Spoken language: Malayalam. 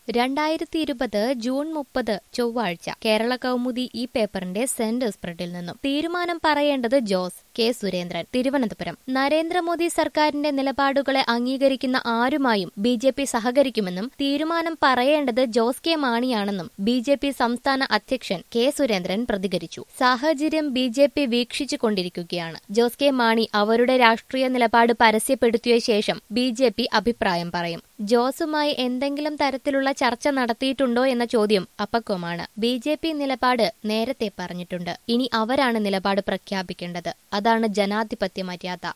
രണ്ടായിരത്തി ഇരുപത് ജൂൺ മുപ്പത് ചൊവ്വാഴ്ച കേരള കൗമുദി ഈ പേപ്പറിന്റെ സെന്റർ സ്പ്രെഡിൽ നിന്നും തീരുമാനം പറയേണ്ടത് ജോസ് കെ സുരേന്ദ്രൻ തിരുവനന്തപുരം നരേന്ദ്രമോദി സർക്കാരിന്റെ നിലപാടുകളെ അംഗീകരിക്കുന്ന ആരുമായും ബി ജെ പി സഹകരിക്കുമെന്നും തീരുമാനം പറയേണ്ടത് ജോസ് കെ മാണിയാണെന്നും ബി ജെ പി സംസ്ഥാന അധ്യക്ഷൻ കെ സുരേന്ദ്രൻ പ്രതികരിച്ചു സാഹചര്യം ബി ജെ പി വീക്ഷിച്ചു കൊണ്ടിരിക്കുകയാണ് ജോസ് കെ മാണി അവരുടെ രാഷ്ട്രീയ നിലപാട് പരസ്യപ്പെടുത്തിയ ശേഷം ബി ജെ പി അഭിപ്രായം പറയും ജോസുമായി എന്തെങ്കിലും തരത്തിലുള്ള ചർച്ച നടത്തിയിട്ടുണ്ടോ എന്ന ചോദ്യം അപക്വമാണ് ബി ജെ പി നിലപാട് നേരത്തെ പറഞ്ഞിട്ടുണ്ട് ഇനി അവരാണ് നിലപാട് പ്രഖ്യാപിക്കേണ്ടത് അതാണ് ജനാധിപത്യ മര്യാദ